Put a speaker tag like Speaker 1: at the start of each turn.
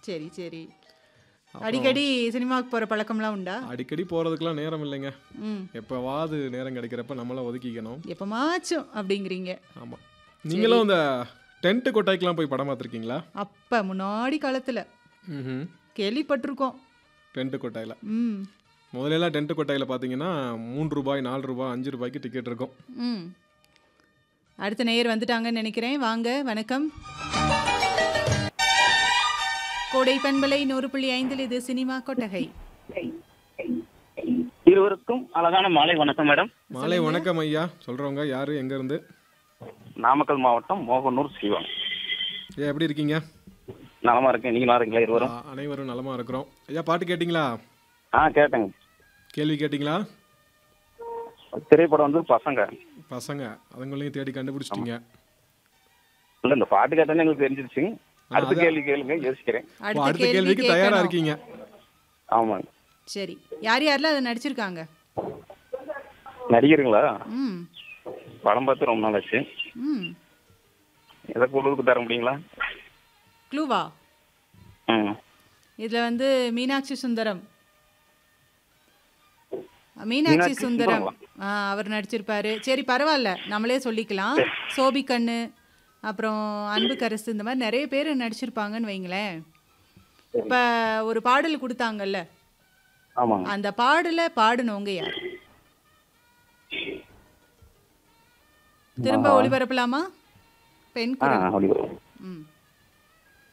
Speaker 1: சரி சரி அடிக்கடி சினிமாவுக்கு போற பழக்கம்லாம் உண்டா
Speaker 2: அடிக்கடி போகிறதுக்கெலாம் நேரம் இல்லைங்க
Speaker 1: ம்
Speaker 2: எப்போவாது நேரம் கிடைக்கிறப்ப நம்மளாம் ஒதுக்கிக்கணும்
Speaker 1: எப்பமாச்சும் அப்படிங்கிறீங்க
Speaker 2: ஆமாம் நீங்களும் இந்த டென்ட்டு கொட்டாய்க்கெலாம் போய் படம் பார்த்துருக்கீங்களா
Speaker 1: அப்ப முன்னாடி காலத்துல
Speaker 2: ம்
Speaker 1: கேள்விப்பட்டிருக்கோம்
Speaker 2: டென்ட்டு கொட்டாயில்
Speaker 1: ம்
Speaker 2: முதல்லலாம் டென்ட்டு கொட்டாயில் பார்த்தீங்கன்னா மூன்று ரூபாய் நாலு ரூபாய் அஞ்சு ரூபாய்க்கு டிக்கெட் இருக்கும்
Speaker 1: ம் அடுத்த நேயர் வந்துட்டாங்கன்னு நினைக்கிறேன் வாங்க வணக்கம் கோடை பண்பலை நூறு புள்ளி ஐந்தில் இது சினிமா கொட்டகை
Speaker 3: இருவருக்கும் அழகான மாலை வணக்கம் மேடம்
Speaker 2: மாலை வணக்கம் ஐயா சொல்கிறவங்க யார் எங்கேருந்து
Speaker 3: நாமக்கல் மாவட்டம் மோகனூர் சிவம்
Speaker 2: ஐயா எப்படி இருக்கீங்க
Speaker 3: நலமா இருக்கேன் நீங்க நல்லா இருக்கீங்களா இருவரும்
Speaker 2: ஆ, அனைவரும் நலமாக இருக்கிறோம் ஐயா பாட்டு கேட்டிங்களா
Speaker 3: ஆ கேட்டேங்க
Speaker 2: கேள்வி கேட்டிங்களா
Speaker 3: திரைப்படம் வந்து பசங்க
Speaker 2: பசங்க அதுங்களையும் தேடி கண்டுபிடிச்சிட்டீங்க
Speaker 3: இல்ல இந்த பாட்டு கேட்டேன்னு எங்களுக்கு தெரிஞ்சிருச்சு அடுத்த
Speaker 2: அதான்.
Speaker 3: கேள்வி கேளுங்க யோசிக்கிறேன்
Speaker 2: ஓ, அடுத்த கேள்விக்கு தயாரா
Speaker 1: கேட்கணும்.
Speaker 2: இருக்கீங்க
Speaker 3: ஆமாங்க
Speaker 1: சரி யார் யாரெல்லாம் அதை நடிச்சிருக்காங்க
Speaker 3: நடிகருங்களா
Speaker 1: ம்
Speaker 3: படம் பார்த்து ரொம்ப நாள் ஆச்சு
Speaker 1: ம்
Speaker 3: எதை குழுவுக்கு தர முடியுங்களா
Speaker 1: க்ளூவா
Speaker 3: ம்
Speaker 1: இதுல வந்து மீனாட்சி சுந்தரம் மீனாட்சி
Speaker 3: மீனாட்சி
Speaker 1: சுந்தரம்
Speaker 3: சுந்தரமா?
Speaker 1: ஆ, அவர் நடிச்சிருப்பாரு சரி பரவாயில்ல நம்மளே சொல்லிக்கலாம் சோபி கண்ணு அப்புறம் அன்பு கரசு இந்த மாதிரி நிறைய பேர் நடிச்சிருப்பாங்கன்னு வைங்களேன் இப்ப ஒரு பாடல் கொடுத்தாங்கல்ல
Speaker 3: ஆமாங்க
Speaker 1: அந்த பாடல பாடுனவங்க யார் திரும்ப ஒளிபரப்பலாமா பெண்
Speaker 3: ஆ
Speaker 1: குரல்
Speaker 3: அப்படி
Speaker 1: ம்